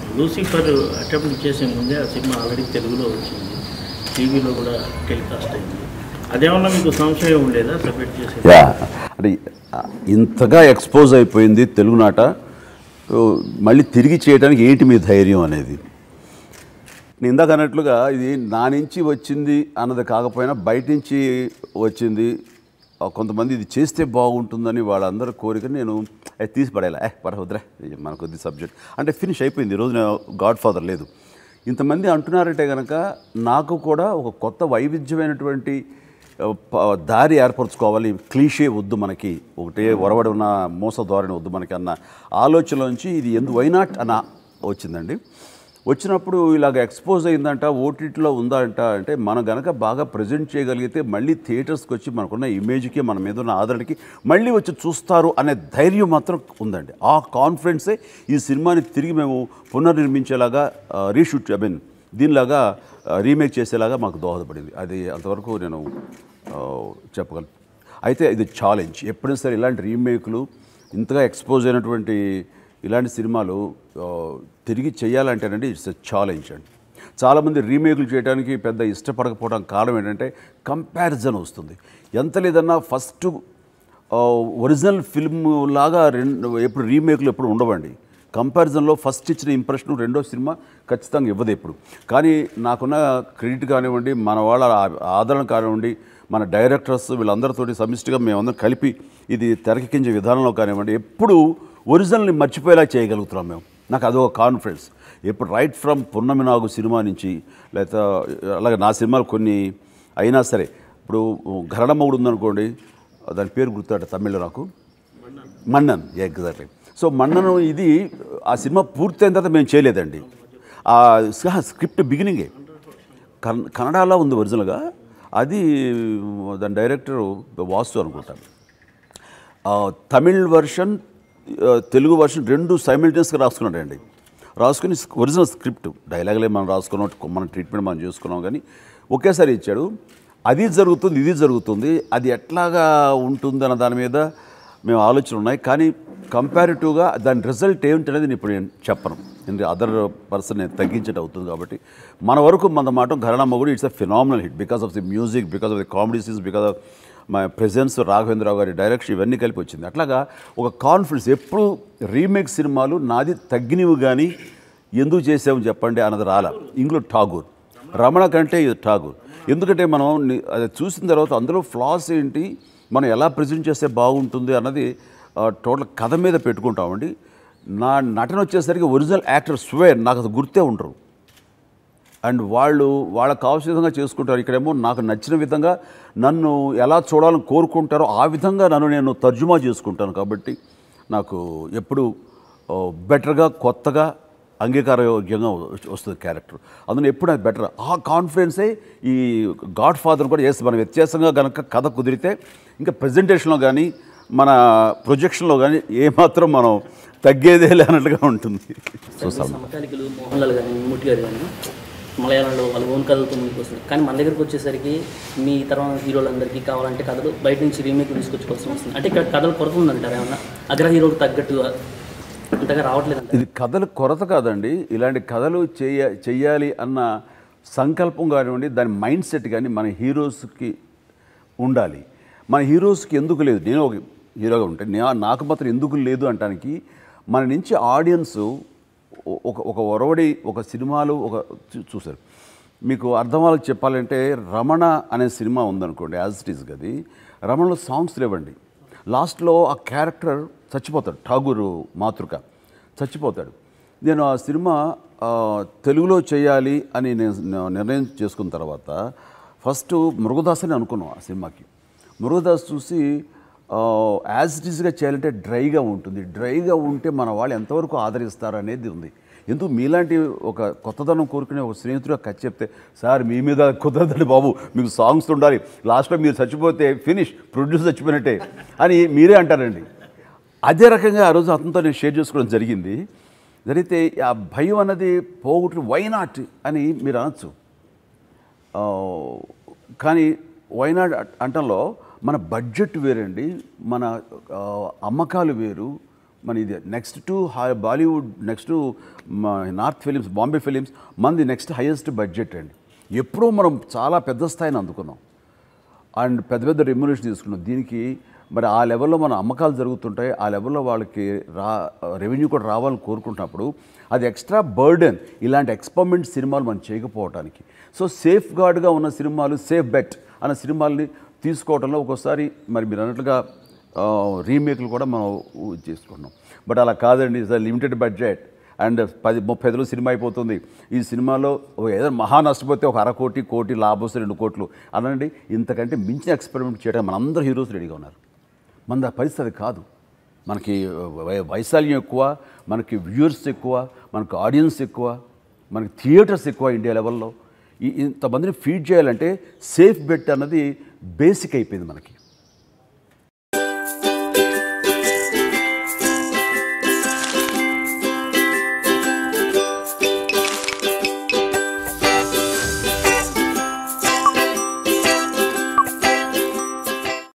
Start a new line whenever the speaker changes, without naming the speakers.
Lucifer attempt చేసే ముందే ఆ సినిమా ఆల్రెడీ తెలుగులో వచ్చింది టీవీలో కూడా టెలికాస్ట్ అయింది అదేమన్నా మీకు సంశయం ఉండేదా సపరేట్ చేసే
యా అంటే ఆ, ఇంతగా ఎక్స్పోజ్ అయిపోయింది తెలుగునాట ఓ, మళ్ళీ తిరిగి చేయడానికి ఏంటి మీ ధైర్యం అనేది నేను ఇందాక అన్నట్లుగా ఇది నా నుంచి వచ్చింది అన్నది కాకపోయినా బయట నుంచి వచ్చింది ఆ, కొంతమంది ఇది చేస్తే బాగుంటుందని వాళ్ళందరి కోరిక నేను అది తీసి పడేలా ఏ పడ వద్దురా ఇది మన కొద్ది సబ్జెక్ట్ అంటే ఫినిష్ అయిపోయింది ఈరోజు గాడ్ ఫాదర్ లేదు ఇంతమంది అంటున్నారంటే కనుక నాకు కూడా ఒక కొత్త వైవిధ్యమైనటువంటి ఆ, ప- దారి ఏర్పరచుకోవాలి క్లీషే వద్దు మనకి ఒకటే ఒరవడి ఉన్న మోస ధోరణి వద్దు మనకి అన్న ఆలోచనలోంచి ఇది ఎందు వైనాట్ అన్న వచ్చిందండి వచ్చినప్పుడు ఇలాగ ఎక్స్పోజ్ అయిందంట ఓటీటీలో ఉందా అంట అంటే మనం గనక బాగా ప్రజెంట్ చేయగలిగితే మళ్ళీ థియేటర్స్కి వచ్చి మనకున్న ఇమేజ్కి మన మీద ఉన్న ఆదరణకి మళ్ళీ వచ్చి చూస్తారు అనే ధైర్యం మాత్రం ఉందండి ఆ కాన్ఫిడెన్సే ఈ సినిమాని తిరిగి మేము పునర్నిర్మించేలాగా రీషూట్ ఐ మీన్ దీనిలాగా రీమేక్ చేసేలాగా మాకు దోహదపడింది అది అంతవరకు నేను ఆ, చెప్పగలను అయితే ఇది ఛాలెంజ్ ఎప్పుడైనా సరే ఇలాంటి రీమేక్లు ఇంతగా ఎక్స్పోజ్ అయినటువంటి ఇలాంటి సినిమాలు ఆ, తిరిగి చేయాలంటేనండి ఇట్స్ ఎ ఛాలెంజ్ అండి చాలామంది రీమేకులు చేయడానికి పెద్ద ఇష్టపడకపోవడం కారణం ఏంటంటే కంపారిజన్ వస్తుంది ఎంత లేదన్నా ఫస్ట్ ఒరిజినల్ ఫిల్మ్ లాగా రెండు ఎప్పుడు రీమేక్లు ఎప్పుడు ఉండవండి కంపారిజన్లో ఫస్ట్ ఇచ్చిన ఇంప్రెషన్ రెండో సినిమా ఖచ్చితంగా ఇవ్వదు ఎప్పుడు కానీ నాకున్న క్రెడిట్ కానివ్వండి మన వాళ్ళ ఆ- ఆదరణ కానివ్వండి మన డైరెక్టర్స్ వీళ్ళందరితోటి సమిష్టిగా మేమందరం కలిపి ఇది తెరకెక్కించే విధానంలో కానివ్వండి ఎప్పుడు ఒరిజినల్ని మర్చిపోయేలా చేయగలుగుతున్నాం మేము నాకు అదొక కాన్ఫిడెన్స్ ఎప్పుడు రైట్ ఫ్రమ్ పున్నమి నాగు సినిమా నుంచి లేదా అలాగే నా సినిమాలు కొన్ని అయినా సరే ఇప్పుడు ఘరణమ్మగుడు ఉందనుకోండి దాని పేరు గుర్తాట తమిళ్లో నాకు మన్నన్ ఎగ్జాక్ట్లీ సో మన్నను ఇది ఆ సినిమా పూర్తయిన తర్వాత మేము చేయలేదండి ఆ స- స్క్రిప్ట్ బిగినింగే కన్ కన్నడలో ఉంది ఒరిజినల్గా అది దాని డైరెక్టర్ వాసు అనుకుంటాను ఆ, తమిళ్ వర్షన్ ఆ, తెలుగు వర్షన్ రెండు సైమిల్టేనియస్గా రాసుకున్నాడండి రాసుకుని ఒరిజినల్ స్క్రిప్ట్ డైలాగులే మనం రాసుకున్నాం మన ట్రీట్మెంట్ మనం చేసుకున్నాం కానీ ఒకేసారి ఇచ్చాడు అది జరుగుతుంది ఇది జరుగుతుంది అది ఎట్లాగా ఉంటుంది అన్న దాని మీద మేము ఆలోచన ఉన్నాయి కానీ కంపారిటివ్గా దాని రిజల్ట్ ఏమిటనేది నేను ఇప్పుడు నేను చెప్పను ఎందుకంటే అదర్ పర్సన్ నేను తగ్గించడం అవుతుంది కాబట్టి మన వరకు మన మాట ఘరణమ్మ కూడా it's a phenomenal hit because of the music because of the comedy scenes because of మా ప్రెజెన్స్ రాఘవేంద్రరావు గారి డైరెక్షన్ ఇవన్నీ కలిపి వచ్చింది అట్లాగా ఒక కాన్ఫిడెన్స్ ఎప్పుడు రీమేక్ సినిమాలు నాది తగ్గినవి కానీ ఎందుకు చేసామని చెప్పండి అన్నది రాల ఇంగ్లో ఠాగూర్ రమణ కంటే ఇది ఠాగూర్ ఎందుకంటే మనం ని- అది చూసిన తర్వాత అందులో ఫ్లాస్ ఏంటి మనం ఎలా ప్రజెంట్ చేస్తే బాగుంటుంది అన్నది ఆ, టోటల్ కథ మీద పెట్టుకుంటామండి నా నటన వచ్చేసరికి ఒరిజినల్ యాక్టర్ స్వేర్ నాకు అది గుర్తే ఉండరు అండ్ వాళ్ళు వాళ్ళకి కావాల్సిన విధంగా చేసుకుంటారు ఇక్కడేమో నాకు నచ్చిన విధంగా నన్ను ఎలా చూడాలని కోరుకుంటారో ఆ విధంగా నన్ను నేను తర్జుమా చేసుకుంటాను కాబట్టి నాకు ఎప్పుడు బెటర్గా కొత్తగా అంగీకారయోగ్యంగా వస్తుంది క్యారెక్టర్ అందులో ఎప్పుడు అది బెటర్ ఆ కాన్ఫిడెన్సే ఈ గాడ్ ఫాదర్ కూడా చేస్తే మనం వ్యత్యాసంగా కనుక కథ కుదిరితే ఇంకా ప్రజెంటేషన్లో కానీ మన ప్రొజెక్షన్లో కానీ ఏమాత్రం మనం తగ్గేదే లేనట్టుగా ఉంటుంది సో సమ
సమకాలికలు మోహన్ లాల్ కానీ మమ్ముట్టి గారు కానీ మలయాళంలో వాళ్ళ ఓన్ కథలతో ముందుకు వస్తుంది కానీ మన దగ్గరకు వచ్చేసరికి మీ తరం హీరోలందరికీ కావాలంటే కథలు బయట నుంచి రీమేక్ తీసుకొచ్చుకోవాల్సి వస్తుంది అంటే ఇక్కడ కథలు కొరత ఉందంటారు ఏమన్నా అగ్ర హీరోకి తగ్గట్టు అంతగా రావట్లేదు
ఇది కథలు కొరత కాదండి ఇలాంటి కథలు చేయ చెయ్యాలి అన్న సంకల్పం కానివ్వండి దాని మైండ్ సెట్ కానీ మన హీరోస్కి ఉండాలి మన హీరోస్కి ఎందుకు లేదు నేను ఒక హీరోగా ఉంటే నే- నాకు మాత్రం ఎందుకు లేదు అంటానికి మన నుంచి ఆడియన్స్ ఒక ఒక ఒరవడి ఒక సినిమాలు ఒక చూ- చూశారు మీకు అర్థం వాళ్ళకి చెప్పాలంటే రమణ అనే సినిమా ఉందనుకోండి యాజ్ ఇట్ ఈస్ గది రమణలో సాంగ్స్ లేవండి లాస్ట్లో ఆ క్యారెక్టర్ చచ్చిపోతాడు ఠాగూరు మాతృక చచ్చిపోతాడు నేను ఆ సినిమా ఆ, తెలుగులో చేయాలి అని నేను నేను నిర్ణయం చేసుకున్న తర్వాత ఫస్ట్ మృగదాస్ అని అనుకున్నాం ఆ సినిమాకి మృగదాస్ చూసి యాజ్ ఇట్ ఈస్గా చేయాలంటే డ్రైగా ఉంటుంది డ్రైగా ఉంటే మన వాళ్ళు ఎంతవరకు ఆదరిస్తారు అనేది ఉంది ఎందుకు మీలాంటి ఒక కొత్తదనం కోరుకునే ఒక స్నేహితుడు కథ చెప్తే సార్ మీ మీద కుదరదండి బాబు మీకు సాంగ్స్ ఉండాలి లాస్ట్లో మీరు చచ్చిపోతే ఫినిష్ ప్రొడ్యూస్ చచ్చిపోయినట్టే అని మీరే అంటారండి అదే రకంగా ఆ రోజు అతనితో నేను షేర్ చేసుకోవడం జరిగింది జరిగితే ఆ భయం అన్నది పోగొట్టు వై నాట్ అని మీరు అనొచ్చు ఆ, కానీ వైనాడ్ అంటంలో మన బడ్జెట్ వేరండి మన ఆ, అమ్మకాలు వేరు మన ఇది next to Bollywood next north films Bombay films మనది నెక్స్ట్ హైయెస్ట్ బడ్జెట్ అండి ఎప్పుడో మనం చాలా పెద్ద స్థాయిని అందుకున్నాం అండ్ పెద్ద పెద్ద రెమ్యునేషన్ తీసుకున్నాం దీనికి మరి ఆ లెవెల్లో మన అమ్మకాలు జరుగుతుంటాయి ఆ లెవెల్లో వాళ్ళకి రా రెవెన్యూ కూడా రావాలని కోరుకుంటున్నప్పుడు అది ఎక్స్ట్రా బర్డెన్ ఇలాంటి ఎక్స్పెరిమెంట్ సినిమాలు మనం చేయకపోవడానికి సో సేఫ్ గార్డ్గా ఉన్న సినిమాలు సేఫ్ బెట్ అన్న సినిమాల్ని తీసుకోవడంలో ఒక్కోసారి మరి మీరు అన్నట్లుగా ఆ, రీమేక్లు కూడా మనం ఊ- చేసుకుంటున్నాం బట్ అలా కాదండి ఇట్స్ లిమిటెడ్ బడ్జెట్ అండ్ పది ముప్పై ఐదులో సినిమా అయిపోతుంది ఈ సినిమాలో ఓ ఏదో మహా నష్టపోతే ఒక అర కోటి కోటి లాభం వస్తే రెండు కోట్లు అనండి ఇంతకంటే మించిన ఎక్స్పెరిమెంట్ చేయడానికి మనందరూ హీరోస్ రెడీగా ఉన్నారు మన పరిస్థితి కాదు మనకి వై- వైశాల్యం ఎక్కువ మనకి వ్యూవర్స్ ఎక్కువ మనకు ఆడియన్స్ ఎక్కువ మనకి థియేటర్స్ ఎక్కువ ఇండియా లెవెల్లో ఈ ఇంతమందిని ఫీడ్ చేయాలంటే సేఫ్ బెట్ అన్నది బేసిక్ అయిపోయింది మనకి